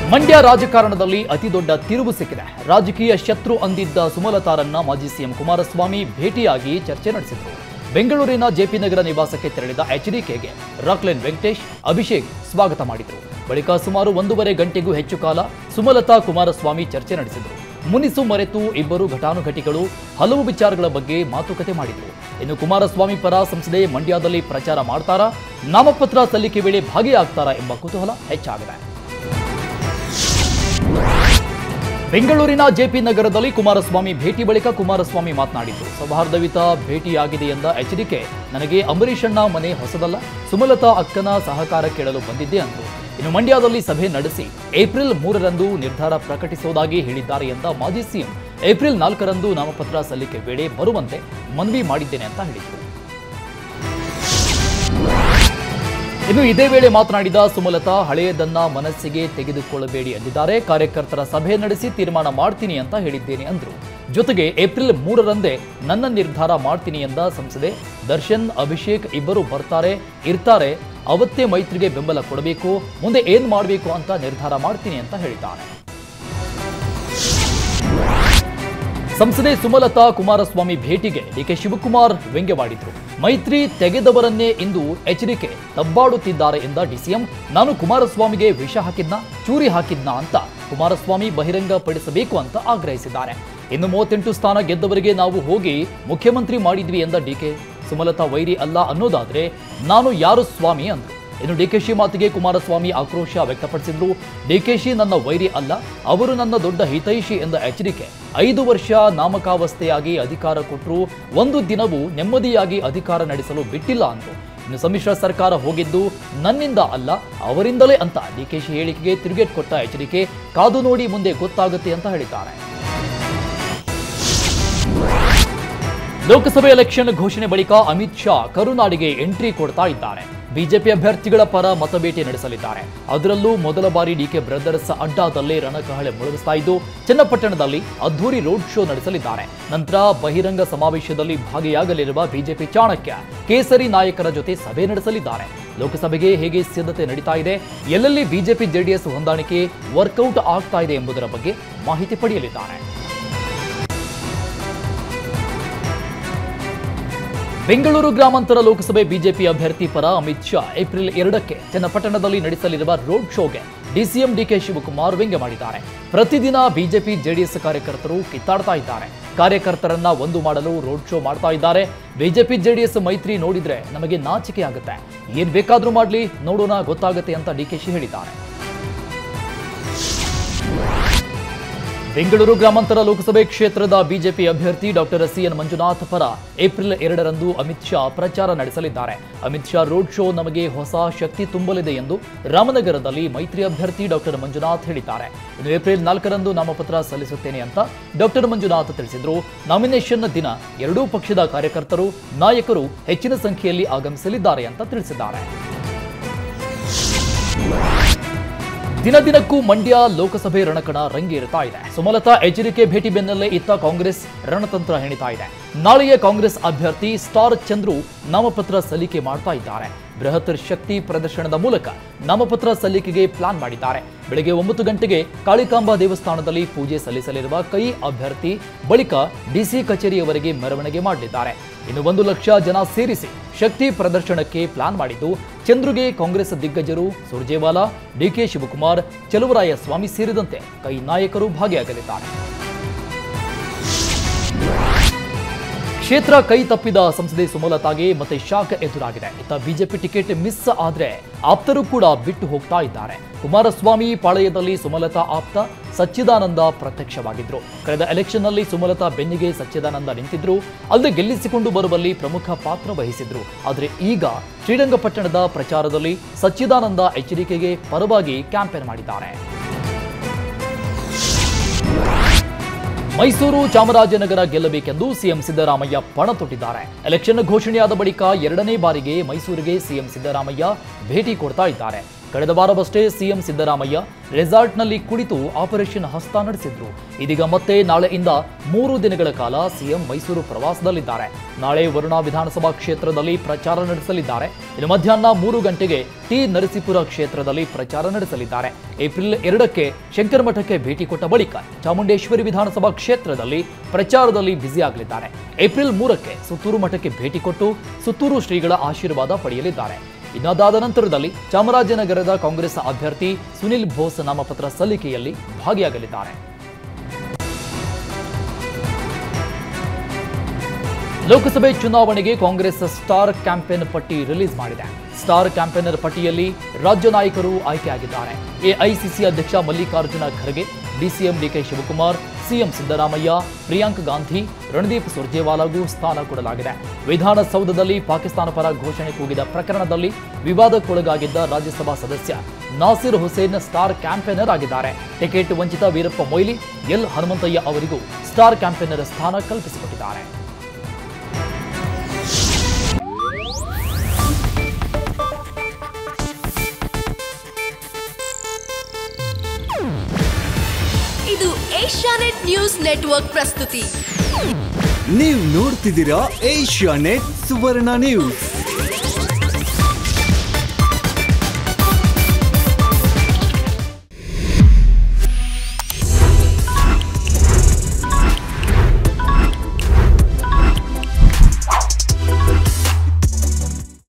ಮಂಡ್ಯ ರಾಜಕಾರಣದಲ್ಲಿ ಅತಿದೊಡ್ಡ ತಿರುವು ಸಿಕ್ಕಿದೆ ರಾಜಕೀಯ ಶತ್ರು ಅಂದಿದ್ದ ಸುಮಲತಾರನ್ನ ಮಾಜಿ ಸಿಎಂ ಕುಮಾರಸ್ವಾಮಿ ಭೇಟಿಯಾಗಿ ಚರ್ಚೆ ನಡೆಸಿದರು ಬೆಂಗಳೂರಿನ ಜೆಪಿ ನಗರ ನಿವಾಸಕ್ಕೆ ತೆರಳಿದ ಎಚ್ಡಿಕೆಗೆ ರಾಕ್ಲೆನ್ ವೆಂಕಟೇಶ್ ಅಭಿಷೇಕ್ ಸ್ವಾಗತ ಮಾಡಿದರು ಬಳಿಕ ಸುಮಾರು ಒಂದೂವರೆ ಗಂಟೆಗೂ ಹೆಚ್ಚು ಕಾಲ ಸುಮಲತಾ ಕುಮಾರಸ್ವಾಮಿ ಚರ್ಚೆ ನಡೆಸಿದರು ಮುನಿಸು ಮರೆತು ಇಬ್ಬರು ಘಟಾನುಘಟಿಗಳು ಹಲವು ವಿಚಾರಗಳ ಬಗ್ಗೆ ಮಾತುಕತೆ ಮಾಡಿದರು ಇನ್ನು ಕುಮಾರಸ್ವಾಮಿ ಪರ ಸಂಸದೆ ಮಂಡ್ಯದಲ್ಲಿ ಪ್ರಚಾರ ಮಾಡ್ತಾರಾ ನಾಮಪತ್ರ ಸಲ್ಲಿಕೆ ವೇಳೆ ಭಾಗಿಯಾಗ್ತಾರಾ ಎಂಬ ಕುತೂಹಲ ಹೆಚ್ಚಾಗಿದೆ ಬೆಂಗಳೂರಿನ ಜೆಪಿ ನಗರದಲ್ಲಿ ಕುಮಾರಸ್ವಾಮಿ ಭೇಟಿ ಬಳಿಕ ಕುಮಾರಸ್ವಾಮಿ ಮಾತನಾಡಿದರು ಸೌಹಾರ್ದಯುತ ಭೇಟಿಯಾಗಿದೆ ಎಂದ ಎಚ್ಡಿಕೆ ನನಗೆ ಅಂಬರೀಷ್ ಅಣ್ಣ ಮನೆ ಹೊಸದಲ್ಲ ಸುಮಲತಾ ಅಕ್ಕನ ಸಹಕಾರ ಕೇಳಲು ಬಂದಿದ್ದೆ ಅಂದರು ಇನ್ನು ಮಂಡ್ಯದಲ್ಲಿ ಸಭೆ ನಡೆಸಿ ಏಪ್ರಿಲ್ ಮೂರರಂದು ನಿರ್ಧಾರ ಪ್ರಕಟಿಸುವುದಾಗಿ ಹೇಳಿದ್ದಾರೆ ಎಂದ ಮಾಜಿ ಸಿಎಂ ಏಪ್ರಿಲ್ ನಾಲ್ಕರಂದು ನಾಮಪತ್ರ ಸಲ್ಲಿಕೆ ವೇಳೆ ಬರುವಂತೆ ಮನವಿ ಮಾಡಿದ್ದೇನೆ ಅಂತ ಹೇಳಿದರು ಇನ್ನು ಇದೇ ವೇಳೆ ಮಾತನಾಡಿದ ಸುಮಲತಾ ಹಳೆಯದನ್ನ ಮನಸ್ಸಿಗೆ ತೆಗೆದುಕೊಳ್ಳಬೇಡಿ ಎಂದಿದ್ದಾರೆ ಕಾರ್ಯಕರ್ತರ ಸಭೆ ನಡೆಸಿ ತೀರ್ಮಾನ ಮಾಡ್ತೀನಿ ಅಂತ ಹೇಳಿದ್ದೇನೆ ಅಂದ್ರು ಜೊತೆಗೆ ಏಪ್ರಿಲ್ ಮೂರರಂದೇ ನನ್ನ ನಿರ್ಧಾರ ಮಾಡ್ತೀನಿ ಎಂದ ಸಂಸದೆ ದರ್ಶನ್ ಅಭಿಷೇಕ್ ಇಬ್ಬರು ಬರ್ತಾರೆ ಇರ್ತಾರೆ ಅವತ್ತೇ ಮೈತ್ರಿಗೆ ಬೆಂಬಲ ಕೊಡಬೇಕು ಮುಂದೆ ಏನ್ ಮಾಡಬೇಕು ಅಂತ ನಿರ್ಧಾರ ಮಾಡ್ತೀನಿ ಅಂತ ಹೇಳಿದ್ದಾರೆ ಸಂಸದೆ ಸುಮಲತಾ ಕುಮಾರಸ್ವಾಮಿ ಭೇಟಿಗೆ ಡಿಕೆ ಶಿವಕುಮಾರ್ ವ್ಯಂಗ್ಯವಾಡಿದ್ರು ಮೈತ್ರಿ ತೆಗೆದವರನ್ನೇ ಇಂದು ಎಚ್ಚರಿಕೆ ತಬ್ಬಾಡುತ್ತಿದ್ದಾರೆ ಎಂದ ಡಿಸಿಎಂ ನಾನು ಕುಮಾರಸ್ವಾಮಿಗೆ ವಿಷ ಹಾಕಿದ್ನ ಚೂರಿ ಹಾಕಿದ್ನ ಅಂತ ಕುಮಾರಸ್ವಾಮಿ ಬಹಿರಂಗ ಪಡಿಸಬೇಕು ಅಂತ ಆಗ್ರಹಿಸಿದ್ದಾರೆ ಇನ್ನು ಮೂವತ್ತೆಂಟು ಸ್ಥಾನ ಗೆದ್ದವರಿಗೆ ನಾವು ಹೋಗಿ ಮುಖ್ಯಮಂತ್ರಿ ಮಾಡಿದ್ವಿ ಎಂದ ಡಿಕೆ ಸುಮಲತಾ ವೈರಿ ಅಲ್ಲ ಅನ್ನೋದಾದ್ರೆ ನಾನು ಯಾರು ಸ್ವಾಮಿ ಅಂದ್ರು ಇನ್ನು ಡಿಕೆಶಿ ಮಾತಿಗೆ ಕುಮಾರಸ್ವಾಮಿ ಆಕ್ರೋಶ ವ್ಯಕ್ತಪಡಿಸಿದ್ರು ಡಿಕೆಶಿ ನನ್ನ ವೈರಿ ಅಲ್ಲ ಅವರು ನನ್ನ ದೊಡ್ಡ ಹಿತೈಷಿ ಎಂದ ಎಚ್ಚರಿಕೆ ಐದು ವರ್ಷ ನಾಮಕಾವಸ್ಥೆಯಾಗಿ ಅಧಿಕಾರ ಕೊಟ್ಟರು ಒಂದು ದಿನವೂ ನೆಮ್ಮದಿಯಾಗಿ ಅಧಿಕಾರ ನಡೆಸಲು ಬಿಟ್ಟಿಲ್ಲ ಅಂದ್ರು ಇನ್ನು ಸಮ್ಮಿಶ್ರ ಸರ್ಕಾರ ಹೋಗಿದ್ದು ನನ್ನಿಂದ ಅಲ್ಲ ಅವರಿಂದಲೇ ಅಂತ ಡಿಕೆಶಿ ಹೇಳಿಕೆಗೆ ತಿರುಗೇಟ್ ಕೊಟ್ಟ ಎಚ್ಚರಿಕೆ ಕಾದು ನೋಡಿ ಮುಂದೆ ಗೊತ್ತಾಗುತ್ತೆ ಅಂತ ಹೇಳಿದ್ದಾರೆ ಲೋಕಸಭೆ ಎಲೆಕ್ಷನ್ ಘೋಷಣೆ ಬಳಿಕ ಅಮಿತ್ ಶಾ ಕರುನಾಡಿಗೆ ಎಂಟ್ರಿ ಕೊಡ್ತಾ ಇದ್ದಾರೆ ಬಿಜೆಪಿ ಅಭ್ಯರ್ಥಿಗಳ ಪರ ಮತಬೇಟೆ ನಡೆಸಲಿದ್ದಾರೆ ಅದರಲ್ಲೂ ಮೊದಲ ಬಾರಿ ಡಿಕೆ ಬ್ರದರ್ಸ್ ಅಡ್ಡಾದಲ್ಲೇ ರಣಕಹಳೆ ಮೊಳಗಿಸ್ತಾ ಇದ್ದು ಚನ್ನಪಟ್ಟಣದಲ್ಲಿ ಅದ್ದೂರಿ ರೋಡ್ ಶೋ ನಡೆಸಲಿದ್ದಾರೆ ನಂತರ ಬಹಿರಂಗ ಸಮಾವೇಶದಲ್ಲಿ ಭಾಗಿಯಾಗಲಿರುವ ಬಿಜೆಪಿ ಚಾಣಕ್ಯ ಕೇಸರಿ ನಾಯಕರ ಜೊತೆ ಸಭೆ ನಡೆಸಲಿದ್ದಾರೆ ಲೋಕಸಭೆಗೆ ಹೇಗೆ ಸಿದ್ಧತೆ ನಡೀತಾ ಇದೆ ಎಲ್ಲೆಲ್ಲಿ ಬಿಜೆಪಿ ಜೆಡಿಎಸ್ ಹೊಂದಾಣಿಕೆ ವರ್ಕೌಟ್ ಆಗ್ತಾ ಇದೆ ಎಂಬುದರ ಬಗ್ಗೆ ಮಾಹಿತಿ ಪಡೆಯಲಿದ್ದಾರೆ ಬೆಂಗಳೂರು ಗ್ರಾಮಾಂತರ ಲೋಕಸಭೆ ಬಿಜೆಪಿ ಅಭ್ಯರ್ಥಿ ಪರ ಅಮಿತ್ ಶಾ ಏಪ್ರಿಲ್ ಎರಡಕ್ಕೆ ಚನ್ನಪಟ್ಟಣದಲ್ಲಿ ನಡೆಸಲಿರುವ ರೋಡ್ ಶೋಗೆ ಡಿಸಿಎಂ ಡಿಕೆ ಶಿವಕುಮಾರ್ ವ್ಯಂಗ್ಯ ಮಾಡಿದ್ದಾರೆ ಪ್ರತಿದಿನ ಬಿಜೆಪಿ ಜೆಡಿಎಸ್ ಕಾರ್ಯಕರ್ತರು ಕಿತ್ತಾಡ್ತಾ ಇದ್ದಾರೆ ಕಾರ್ಯಕರ್ತರನ್ನ ಒಂದು ಮಾಡಲು ರೋಡ್ ಶೋ ಮಾಡ್ತಾ ಇದ್ದಾರೆ ಬಿಜೆಪಿ ಜೆಡಿಎಸ್ ಮೈತ್ರಿ ನೋಡಿದ್ರೆ ನಮಗೆ ನಾಚಿಕೆ ಆಗುತ್ತೆ ಏನ್ ಬೇಕಾದ್ರೂ ಮಾಡ್ಲಿ ನೋಡೋಣ ಗೊತ್ತಾಗುತ್ತೆ ಅಂತ ಡಿಕೆಶಿ ಹೇಳಿದ್ದಾರೆ ಬೆಂಗಳೂರು ಗ್ರಾಮಾಂತರ ಲೋಕಸಭೆ ಕ್ಷೇತ್ರದ ಬಿಜೆಪಿ ಅಭ್ಯರ್ಥಿ ಡಾಕ್ಟರ್ ಸಿಎನ್ ಮಂಜುನಾಥ್ ಪರ ಏಪ್ರಿಲ್ ಎರಡರಂದು ಅಮಿತ್ ಶಾ ಪ್ರಚಾರ ನಡೆಸಲಿದ್ದಾರೆ ಅಮಿತ್ ಶಾ ರೋಡ್ ಶೋ ನಮಗೆ ಹೊಸ ಶಕ್ತಿ ತುಂಬಲಿದೆ ಎಂದು ರಾಮನಗರದಲ್ಲಿ ಮೈತ್ರಿ ಅಭ್ಯರ್ಥಿ ಡಾಕ್ಟರ್ ಮಂಜುನಾಥ್ ಹೇಳಿದ್ದಾರೆ ಇನ್ನು ಏಪ್ರಿಲ್ ನಾಲ್ಕರಂದು ನಾಮಪತ್ರ ಸಲ್ಲಿಸುತ್ತೇನೆ ಅಂತ ಡಾಕ್ಟರ್ ಮಂಜುನಾಥ್ ತಿಳಿಸಿದರು ನಾಮಿನೇಷನ್ ದಿನ ಎರಡೂ ಪಕ್ಷದ ಕಾರ್ಯಕರ್ತರು ನಾಯಕರು ಹೆಚ್ಚಿನ ಸಂಖ್ಯೆಯಲ್ಲಿ ಆಗಮಿಸಲಿದ್ದಾರೆ ಅಂತ ತಿಳಿಸಿದ್ದಾರೆ ದಿನ ದಿನಕ್ಕೂ ಮಂಡ್ಯ ಲೋಕಸಭೆ ರಣಕಣ ರಂಗೇರುತ್ತಾ ಇದೆ ಸುಮಲತಾ ಎಚ್ಚರಿಕೆ ಭೇಟಿ ಬೆನ್ನಲ್ಲೇ ಇತ್ತ ಕಾಂಗ್ರೆಸ್ ರಣತಂತ್ರ ಹೆಣಿತಾ ಇದೆ ನಾಳೆಯ ಕಾಂಗ್ರೆಸ್ ಅಭ್ಯರ್ಥಿ ಸ್ಟಾರ್ ಚಂದ್ರು ನಾಮಪತ್ರ ಸಲ್ಲಿಕೆ ಮಾಡ್ತಾ ಇದ್ದಾರೆ ಬೃಹತ್ ಶಕ್ತಿ ಪ್ರದರ್ಶನದ ಮೂಲಕ ನಾಮಪತ್ರ ಸಲ್ಲಿಕೆಗೆ ಪ್ಲಾನ್ ಮಾಡಿದ್ದಾರೆ ಬೆಳಗ್ಗೆ ಒಂಬತ್ತು ಗಂಟೆಗೆ ಕಾಳಿಕಾಂಬಾ ದೇವಸ್ಥಾನದಲ್ಲಿ ಪೂಜೆ ಸಲ್ಲಿಸಲಿರುವ ಕೈ ಅಭ್ಯರ್ಥಿ ಬಳಿಕ ಡಿಸಿ ಕಚೇರಿಯವರೆಗೆ ಮೆರವಣಿಗೆ ಮಾಡಲಿದ್ದಾರೆ ಇನ್ನು ಒಂದು ಲಕ್ಷ ಜನ ಸೇರಿಸಿ ಶಕ್ತಿ ಪ್ರದರ್ಶನಕ್ಕೆ ಪ್ಲಾನ್ ಮಾಡಿದ್ದು ಚಂದ್ರುಗೆ ಕಾಂಗ್ರೆಸ್ ದಿಗ್ಗಜರು ಸುರ್ಜೇವಾಲಾ ಡಿಕೆ ಶಿವಕುಮಾರ್ ಚಲುವರಾಯ ಸ್ವಾಮಿ ಸೇರಿದಂತೆ ಕೈ ನಾಯಕರು ಭಾಗಿಯಾಗಲಿದ್ದಾರೆ ಕ್ಷೇತ್ರ ಕೈ ತಪ್ಪಿದ ಸಂಸದೆ ಸುಮಲತಾಗೆ ಮತ್ತೆ ಶಾಕ್ ಎದುರಾಗಿದೆ ಇತ್ತ ಬಿಜೆಪಿ ಟಿಕೆಟ್ ಮಿಸ್ ಆದ್ರೆ ಆಪ್ತರು ಕೂಡ ಬಿಟ್ಟು ಹೋಗ್ತಾ ಇದ್ದಾರೆ ಕುಮಾರಸ್ವಾಮಿ ಪಾಳಯದಲ್ಲಿ ಸುಮಲತಾ ಆಪ್ತ ಸಚ್ಚಿದಾನಂದ ಪ್ರತ್ಯಕ್ಷವಾಗಿದ್ರು ಕಳೆದ ಎಲೆಕ್ಷನ್ನಲ್ಲಿ ಸುಮಲತಾ ಬೆನ್ನಿಗೆ ಸಚ್ಚಿದಾನಂದ ನಿಂತಿದ್ರು ಅಲ್ಲದೆ ಗೆಲ್ಲಿಸಿಕೊಂಡು ಬರುವಲ್ಲಿ ಪ್ರಮುಖ ಪಾತ್ರ ವಹಿಸಿದ್ರು ಆದರೆ ಈಗ ಶ್ರೀರಂಗಪಟ್ಟಣದ ಪ್ರಚಾರದಲ್ಲಿ ಸಚ್ಚಿದಾನಂದ ಎಚ್ಚರಿಕೆಗೆ ಪರವಾಗಿ ಕ್ಯಾಂಪೇನ್ ಮಾಡಿದ್ದಾರೆ ಮೈಸೂರು ಚಾಮರಾಜನಗರ ಗೆಲ್ಲಬೇಕೆಂದು ಸಿಎಂ ಸಿದ್ದರಾಮಯ್ಯ ಪಣ ತೊಟ್ಟಿದ್ದಾರೆ ಎಲೆಕ್ಷನ್ ಘೋಷಣೆಯಾದ ಬಳಿಕ ಎರಡನೇ ಬಾರಿಗೆ ಮೈಸೂರಿಗೆ ಸಿಎಂ ಸಿದ್ದರಾಮಯ್ಯ ಭೇಟಿ ಕೊಡ್ತಾ ಇದ್ದಾರೆ ಕಳೆದ ವಾರವಷ್ಟೇ ಸಿಎಂ ಸಿದ್ದರಾಮಯ್ಯ ರೆಸಾರ್ಟ್ನಲ್ಲಿ ಕುಳಿತು ಆಪರೇಷನ್ ಹಸ್ತ ನಡೆಸಿದ್ರು ಇದೀಗ ಮತ್ತೆ ನಾಳೆಯಿಂದ ಮೂರು ದಿನಗಳ ಕಾಲ ಸಿಎಂ ಮೈಸೂರು ಪ್ರವಾಸದಲ್ಲಿದ್ದಾರೆ ನಾಳೆ ವರುಣಾ ವಿಧಾನಸಭಾ ಕ್ಷೇತ್ರದಲ್ಲಿ ಪ್ರಚಾರ ನಡೆಸಲಿದ್ದಾರೆ ಇನ್ನು ಮಧ್ಯಾಹ್ನ ಮೂರು ಗಂಟೆಗೆ ಟಿ ನರಸೀಪುರ ಕ್ಷೇತ್ರದಲ್ಲಿ ಪ್ರಚಾರ ನಡೆಸಲಿದ್ದಾರೆ ಏಪ್ರಿಲ್ ಎರಡಕ್ಕೆ ಶಂಕರಮಠಕ್ಕೆ ಭೇಟಿ ಕೊಟ್ಟ ಬಳಿಕ ಚಾಮುಂಡೇಶ್ವರಿ ವಿಧಾನಸಭಾ ಕ್ಷೇತ್ರದಲ್ಲಿ ಪ್ರಚಾರದಲ್ಲಿ ಬ್ಯುಸಿಯಾಗಲಿದ್ದಾರೆ ಏಪ್ರಿಲ್ ಮೂರಕ್ಕೆ ಸುತ್ತೂರು ಮಠಕ್ಕೆ ಭೇಟಿ ಕೊಟ್ಟು ಸುತ್ತೂರು ಶ್ರೀಗಳ ಆಶೀರ್ವಾದ ಪಡೆಯಲಿದ್ದಾರೆ ಇನ್ನಾದಾದ ನಂತರದಲ್ಲಿ ಚಾಮರಾಜನಗರದ ಕಾಂಗ್ರೆಸ್ ಅಭ್ಯರ್ಥಿ ಸುನಿಲ್ ಬೋಸ್ ನಾಮಪತ್ರ ಸಲ್ಲಿಕೆಯಲ್ಲಿ ಭಾಗಿಯಾಗಲಿದ್ದಾರೆ ಲೋಕಸಭೆ ಚುನಾವಣೆಗೆ ಕಾಂಗ್ರೆಸ್ ಸ್ಟಾರ್ ಕ್ಯಾಂಪೇನ್ ಪಟ್ಟಿ ರಿಲೀಸ್ ಮಾಡಿದೆ ಸ್ಟಾರ್ ಕ್ಯಾಂಪೇನರ್ ಪಟ್ಟಿಯಲ್ಲಿ ರಾಜ್ಯ ನಾಯಕರು ಆಯ್ಕೆಯಾಗಿದ್ದಾರೆ ಎಐಸಿಸಿ ಅಧ್ಯಕ್ಷ Mallikarjuna Kharge DCM DK Shivakumar CM Siddaramaiah Priyank Gandhi Randeep ಸುರ್ಜೇವಾಲಾಗೂ ಸ್ಥಾನ ಕೊಡಲಾಗಿದೆ ವಿಧಾನಸೌಧದಲ್ಲಿ ಪಾಕಿಸ್ತಾನ ಪರ ಘೋಷಣೆ ಕೂಗಿದ ಪ್ರಕರಣದಲ್ಲಿ ವಿವಾದಕ್ಕೊಳಗಾಗಿದ್ದ ರಾಜ್ಯಸಭಾ ಸದಸ್ಯ ನಾಸಿರ್ ಹುಸೇನ್ ಸ್ಟಾರ್ ಕ್ಯಾಂಪೇನರ್ ಆಗಿದ್ದಾರೆ ಟಿಕೆಟ್ ವಂಚಿತ ವೀರಪ್ಪ ಮೊಯ್ಲಿ ಎಲ್ ಹನುಮಂತಯ್ಯ ಅವರಿಗೂ ಸ್ಟಾರ್ ಕ್ಯಾಂಪೇನರ್ ಸ್ಥಾನ ಕಲ್ಪಿಸಿಕೊಟ್ಟಿದ್ದಾರೆ ಇದು ಏಷ್ಯಾನೆಟ್ ನ್ಯೂಸ್ ನೆಟ್ವರ್ಕ್ ಪ್ರಸ್ತುತಿ ನೀವು ನೋಡ್ತಿದ್ದೀರಾ ಏಷ್ಯಾ ನೆಟ್ ಸುವರ್ಣ ನ್ಯೂಸ್